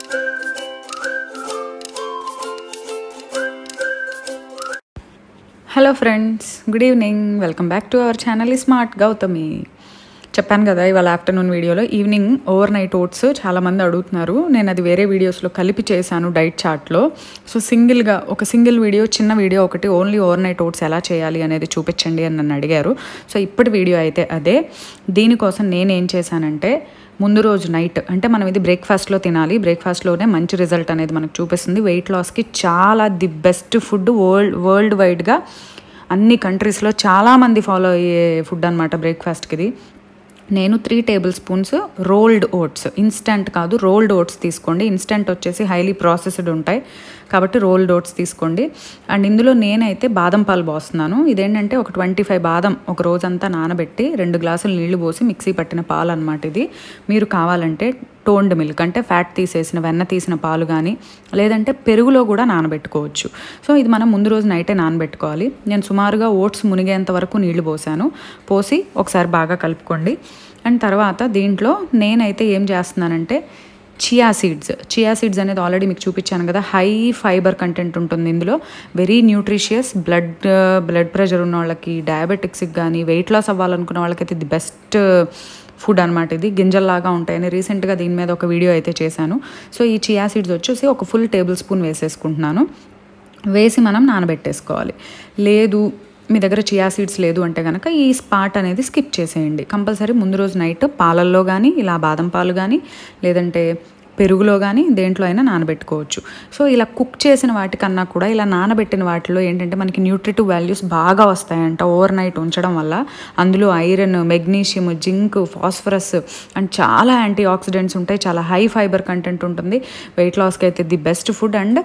hello friends good evening welcome back to our channel smart Gautami చెప్పాను కదా ఇవాళ afternoon వీడియోలో ఈవినింగ్ ఓవర్ నైట్ ఓట్స్ చాలామంది అడుగుతున్నారు నేను అది వేరే వీడియోస్లో కలిపి చేశాను డైట్ చార్ట్లో సో సింగిల్గా ఒక సింగిల్ వీడియో చిన్న వీడియో ఒకటి ఓన్లీ ఓవర్ నైట్ ఓట్స్ ఎలా చేయాలి అనేది చూపించండి అని నన్ను అడిగారు సో ఇప్పటి వీడియో అయితే అదే దీనికోసం నేను ఏం చేశానంటే ముందు రోజు నైట్ అంటే మనం ఇది బ్రేక్ఫాస్ట్లో తినాలి బ్రేక్ఫాస్ట్లోనే మంచి రిజల్ట్ అనేది మనకు చూపిస్తుంది వెయిట్ లాస్కి చాలా the best food world world వైడ్గా అన్ని కంట్రీస్లో చాలామంది ఫాలో అయ్యే ఫుడ్ అనమాట బ్రేక్ఫాస్ట్కి ఇది నేను three table spoons rolled oats instant కాదు రోల్డ్ ఓట్స్ తీసుకోండి ఇన్స్టంట్ వచ్చేసి హైలీ ప్రాసెస్డ్ ఉంటాయి కాబట్టి రోల్డ్ ఓట్స్ తీసుకోండి అండ్ ఇందులో నేనైతే బాదం పాలు పోస్తున్నాను ఇదేంటంటే ఒక ట్వంటీ ఫైవ్ బాదం ఒక రోజంతా నానబెట్టి రెండు గ్లాసులు నీళ్లు పోసి మిక్సీ పట్టిన పాలు అనమాట ఇది మీరు కావాలంటే టోన్డ్ మిల్క్ అంటే ఫ్యాట్ తీసేసిన వెన్న తీసిన పాలు కానీ లేదంటే పెరుగులో కూడా నానబెట్టుకోవచ్చు సో ఇది మనం ముందు రోజు నైటే నానబెట్టుకోవాలి నేను సుమారుగా ఓట్స్ మునిగేంత వరకు నీళ్లు పోసాను పోసి ఒకసారి బాగా కలుపుకోండి అండ్ తర్వాత దీంట్లో నేనైతే ఏం చేస్తున్నానంటే చియా సీడ్స్ చియా సీడ్స్ అనేది ఆల్రెడీ మీకు చూపించాను కదా హై ఫైబర్ కంటెంట్ ఉంటుంది ఇందులో very nutritious blood blood pressure ఉన్న వాళ్ళకి డయాబెటిక్స్కి కానీ వెయిట్ లాస్ అవ్వాలనుకున్న వాళ్ళకైతే ది బెస్ట్ ఫుడ్ అనమాట ఇది గింజల్లాగా ఉంటాయని రీసెంట్గా దీని మీద ఒక వీడియో అయితే చేశాను సో ఈ చియా సీడ్స్ వచ్చేసి ఒక ఫుల్ టేబుల్ స్పూన్ వేసేసుకుంటున్నాను వేసి మనం నానబెట్టేసుకోవాలి లేదు మీ దగ్గర చియా సీడ్స్ లేదు అంటే కనుక ఈ స్పాట్ అనేది స్కిప్ చేసేయండి కంపల్సరీ ముందు రోజు నైట్ పాలల్లో కానీ ఇలా బాదం పాలు కానీ లేదంటే పెరుగులో కానీ దేంట్లో అయినా నానబెట్టుకోవచ్చు సో ఇలా కుక్ చేసిన వాటికన్నా కూడా ఇలా నానబెట్టిన వాటిలో ఏంటంటే మనకి న్యూట్రిటివ్ వాల్యూస్ బాగా వస్తాయంట ఓవర్ నైట్ ఉంచడం వల్ల అందులో iron magnesium zinc phosphorus and చాలా యాంటీ ఆక్సిడెంట్స్ ఉంటాయి చాలా హై ఫైబర్ కంటెంట్ ఉంటుంది వెయిట్ లాస్కి అయితే ది బెస్ట్ ఫుడ్ అండ్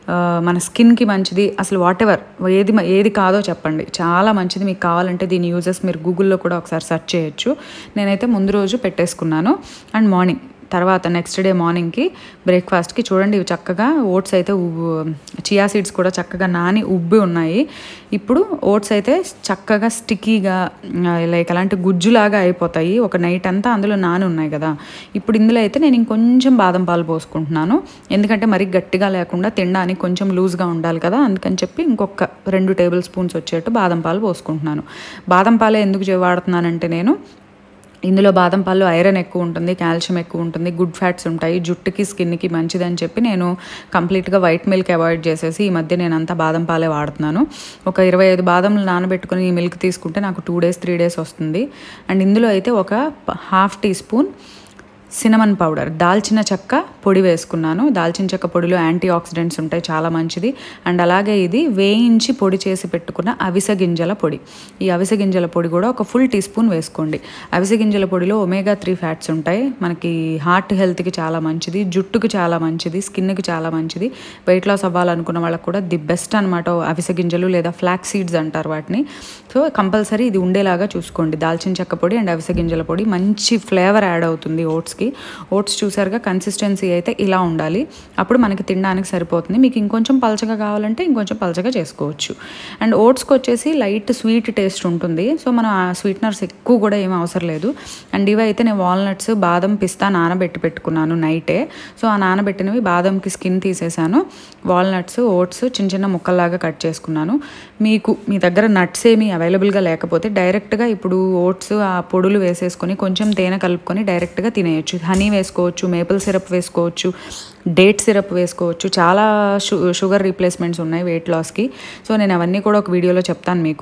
మన స్కిన్కి మంచిది అసలు వాట్ ఎవర్ ఏది ఏది కాదో చెప్పండి చాలా మంచిది మీకు కావాలంటే దీని యూజెస్ మీరు గూగుల్లో కూడా ఒకసారి సెర్చ్ చేయొచ్చు నేనైతే ముందు రోజు పెట్టేసుకున్నాను అండ్ మార్నింగ్ తర్వాత నెక్స్ట్ డే మార్నింగ్కి బ్రేక్ఫాస్ట్కి చూడండి ఇవి చక్కగా ఓట్స్ అయితే చియా సీడ్స్ కూడా చక్కగా నాని ఉబ్బి ఉన్నాయి ఇప్పుడు ఓట్స్ అయితే చక్కగా స్టిక్కీగా లైక్ అలాంటి గుజ్జులాగా అయిపోతాయి ఒక నైట్ అంతా అందులో నాని ఉన్నాయి కదా ఇప్పుడు ఇందులో అయితే నేను ఇంకొంచెం బాదం పాలు పోసుకుంటున్నాను ఎందుకంటే మరీ గట్టిగా లేకుండా తినడానికి కొంచెం లూజ్గా ఉండాలి కదా అందుకని చెప్పి ఇంకొక రెండు టేబుల్ స్పూన్స్ వచ్చేట్టు బాదం పాలు పోసుకుంటున్నాను బాదం పాలే ఎందుకు వాడుతున్నానంటే నేను ఇందులో బాదం పాలు ఐరన్ ఎక్కువ ఉంటుంది కాల్షియం ఎక్కువ ఉంటుంది గుడ్ ఫ్యాట్స్ ఉంటాయి జుట్టుకి స్కిన్కి మంచిదని చెప్పి నేను కంప్లీట్గా వైట్ మిల్క్ అవాయిడ్ చేసేసి ఈ మధ్య నేను అంతా బాదం పాలే వాడుతున్నాను ఒక ఇరవై ఐదు బాదంలు నానబెట్టుకుని ఈ మిల్క్ తీసుకుంటే నాకు టూ డేస్ త్రీ డేస్ వస్తుంది అండ్ ఇందులో అయితే ఒక half tea spoon cinnamon powder దాల్చిన చెక్క పొడి వేసుకున్నాను దాల్చిన చెక్క పొడిలో యాంటీ ఆక్సిడెంట్స్ ఉంటాయి చాలా మంచిది అండ్ అలాగే ఇది వేయించి పొడి చేసి పెట్టుకున్న అవిసె గింజల పొడి ఈ అవిసె గింజల పొడి కూడా ఒక ఫుల్ టీ స్పూన్ వేసుకోండి అవిసె గింజల పొడిలో ఒమేగా త్రీ ఫ్యాట్స్ ఉంటాయి మనకి హార్ట్ హెల్త్కి చాలా మంచిది జుట్టుకి చాలా మంచిది స్కిన్కి చాలా మంచిది వెయిట్ లాస్ అవ్వాలనుకున్న వాళ్ళకి కూడా ది బెస్ట్ అనమాట అవిసె గింజలు లేదా ఫ్లాక్ సీడ్స్ అంటారు వాటిని సో కంపల్సరీ ఇది ఉండేలాగా చూసుకోండి దాల్చిన చెక్క పొడి అండ్ అవిసె గింజల పొడి మంచి ఫ్లేవర్ యాడ్ అవుతుంది ఓట్స్కి ఓట్స్ చూసారుగా కన్సిస్టెన్సీ అయితే ఇలా ఉండాలి అప్పుడు మనకి తినడానికి సరిపోతుంది మీకు ఇంకొంచెం పలచగా కావాలంటే ఇంకొంచెం పలచగా చేసుకోవచ్చు అండ్ ఓట్స్కి వచ్చేసి లైట్ స్వీట్ టేస్ట్ ఉంటుంది సో మనం ఆ స్వీట్నర్స్ ఎక్కువ కూడా ఏం అవసరం లేదు అండ్ ఇవి అయితే నేను వాల్నట్స్ బాదం పిస్తా నానబెట్టి పెట్టుకున్నాను నైటే సో ఆ నానబెట్టినవి బాదంకి స్కిన్ తీసేసాను వాల్నట్స్ ఓట్స్ చిన్న చిన్న ముక్కల్లాగా కట్ చేసుకున్నాను మీకు మీ దగ్గర నట్స్ ఏమీ అవైలబుల్గా లేకపోతే డైరెక్ట్గా ఇప్పుడు ఓట్స్ ఆ పొడులు వేసేసుకొని కొంచెం తేనె కలుపుకొని డైరెక్ట్గా తినేయచ్చు హనీ వేసుకోవచ్చు మేపుల్ సిరప్ వేసుకోవచ్చు డేట్ సిరప్ వేసుకోవచ్చు చాలా షు షుగర్ రీప్లేస్మెంట్స్ ఉన్నాయి వెయిట్ లాస్కి సో నేను అవన్నీ కూడా ఒక వీడియోలో చెప్తాను మీకు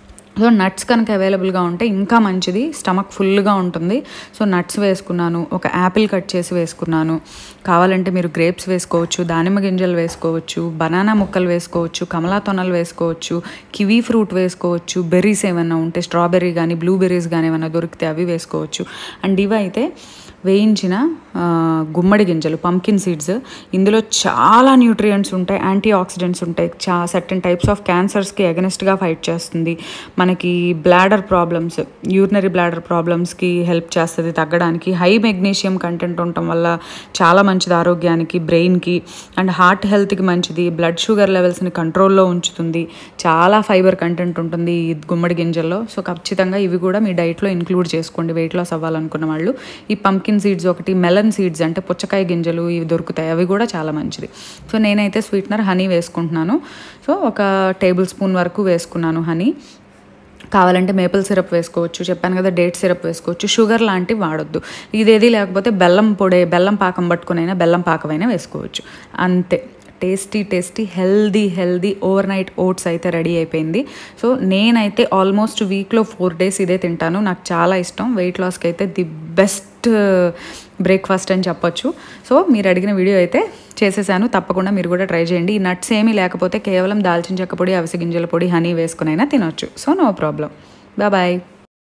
సో నట్స్ కనుక అవైలబుల్గా ఉంటే ఇంకా మంచిది స్టమక్ ఫుల్గా ఉంటుంది సో నట్స్ వేసుకున్నాను ఒక యాపిల్ కట్ చేసి వేసుకున్నాను కావాలంటే మీరు గ్రేప్స్ వేసుకోవచ్చు దానిమ్మ గింజలు వేసుకోవచ్చు బనానా ముక్కలు వేసుకోవచ్చు కమలా తొనలు వేసుకోవచ్చు కివీ ఫ్రూట్ వేసుకోవచ్చు బెర్రీస్ ఏమైనా ఉంటే స్ట్రాబెర్రీ కానీ బ్లూబెర్రీస్ కానీ ఏమైనా దొరికితే అవి వేసుకోవచ్చు అండ్ ఇవి అయితే వేయించిన గుమ్మడి గింజలు పంకిన్ సీడ్స్ ఇందులో చాలా న్యూట్రియంట్స్ ఉంటాయి యాంటీ ఆక్సిడెంట్స్ ఉంటాయి చా సర్టన్ టైప్స్ ఆఫ్ క్యాన్సర్స్కి అగెనిస్ట్గా ఫైట్ చేస్తుంది మనకి బ్లాడర్ ప్రాబ్లమ్స్ యూరినరీ బ్లాడర్ ప్రాబ్లమ్స్కి హెల్ప్ చేస్తుంది తగ్గడానికి హై మెగ్నీషియం కంటెంట్ ఉండటం వల్ల చాలా మంచిది ఆరోగ్యానికి బ్రెయిన్కి అండ్ హార్ట్ హెల్త్కి మంచిది బ్లడ్ షుగర్ లెవెల్స్ని కంట్రోల్లో ఉంచుతుంది చాలా ఫైబర్ కంటెంట్ ఉంటుంది ఈ గుమ్మడి గింజల్లో సో ఖచ్చితంగా ఇవి కూడా మీ డైట్లో ఇంక్లూడ్ చేసుకోండి వెయిట్ లాస్ అవ్వాలనుకున్న వాళ్ళు ఈ పంకిన్ పంకిన్ సీడ్స్ ఒకటి మెలన్ సీడ్స్ అంటే పుచ్చకాయ గింజలు ఇవి దొరుకుతాయి అవి కూడా చాలా మంచిది సో నేనైతే స్వీట్నర్ హనీ వేసుకుంటున్నాను సో ఒక టేబుల్ స్పూన్ వరకు వేసుకున్నాను హనీ కావాలంటే మేపుల్ సిరప్ వేసుకోవచ్చు చెప్పాను కదా డేట్ సిరప్ వేసుకోవచ్చు షుగర్ లాంటివి వాడొద్దు ఇదేది లేకపోతే బెల్లం పొడే బెల్లం పాకం పట్టుకునైనా బెల్లం పాకమైనా వేసుకోవచ్చు అంతే tasty tasty healthy healthy over night oats అయితే రెడీ అయిపోయింది సో నేనైతే ఆల్మోస్ట్ వీక్లో ఫోర్ డేస్ ఇదే తింటాను నాకు చాలా ఇష్టం వెయిట్ లాస్కి అయితే ది బెస్ట్ బ్రేక్ఫాస్ట్ అని చెప్పొచ్చు సో మీరు అడిగిన వీడియో అయితే చేసేసాను తప్పకుండా మీరు కూడా ట్రై చేయండి ఈ నట్స్ ఏమీ లేకపోతే కేవలం దాల్చిన చెక్క పొడి అవిసె గింజల పొడి హనీ వేసుకునైనా తినొచ్చు సో నో ప్రాబ్లం బాయ్